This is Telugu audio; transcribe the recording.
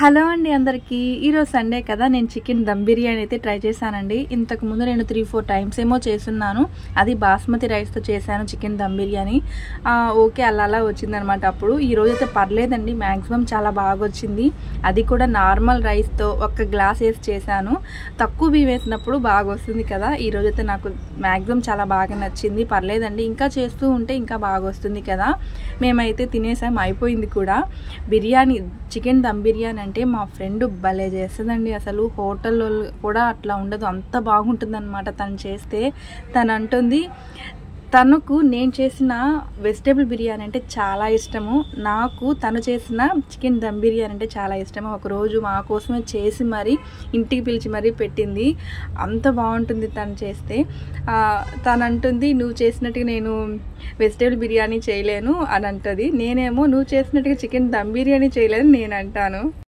హలో అండి అందరికీ ఈరోజు సండే కదా నేను చికెన్ దమ్ బిర్యానీ అయితే ట్రై చేశానండి ఇంతకు ముందు నేను త్రీ ఫోర్ టైమ్స్ ఏమో చేస్తున్నాను అది బాస్మతి రైస్తో చేశాను చికెన్ దమ్ బిర్యానీ ఆ, ఓకే అలా అలా వచ్చిందనమాట అప్పుడు ఈ రోజు అయితే పర్లేదండి మ్యాక్సిమం చాలా బాగా వచ్చింది అది కూడా నార్మల్ రైస్తో ఒక గ్లాస్ వేసి చేశాను తక్కువ బియ్యం వేసినప్పుడు బాగా వస్తుంది కదా ఈ రోజు అయితే నాకు మ్యాక్సిమం చాలా బాగా నచ్చింది పర్లేదండి ఇంకా చేస్తూ ఉంటే ఇంకా బాగా వస్తుంది కదా మేమైతే తినేసాం అయిపోయింది కూడా బిర్యానీ చికెన్ దమ్ బిర్యానీ అంటే మా ఫ్రెండ్ భలే చేస్తుందండి అసలు హోటల్లో కూడా అట్లా ఉండదు అంత బాగుంటుంది అనమాట తను చేస్తే తను అంటుంది తనకు నేను చేసిన వెజిటేబుల్ బిర్యానీ అంటే చాలా ఇష్టము నాకు తను చేసిన చికెన్ దమ్ బిర్యానీ అంటే చాలా ఇష్టము ఒకరోజు మా కోసమే చేసి మరీ ఇంటికి పిలిచి మరీ పెట్టింది అంత బాగుంటుంది తను చేస్తే ఆ, తను అంటుంది నువ్వు చేసినట్టుగా నేను వెజిటేబుల్ బిర్యానీ చేయలేను అని అంటుంది నేనేమో నువ్వు చేసినట్టుగా చికెన్ దమ్ బిర్యానీ చేయలేను నేను అంటాను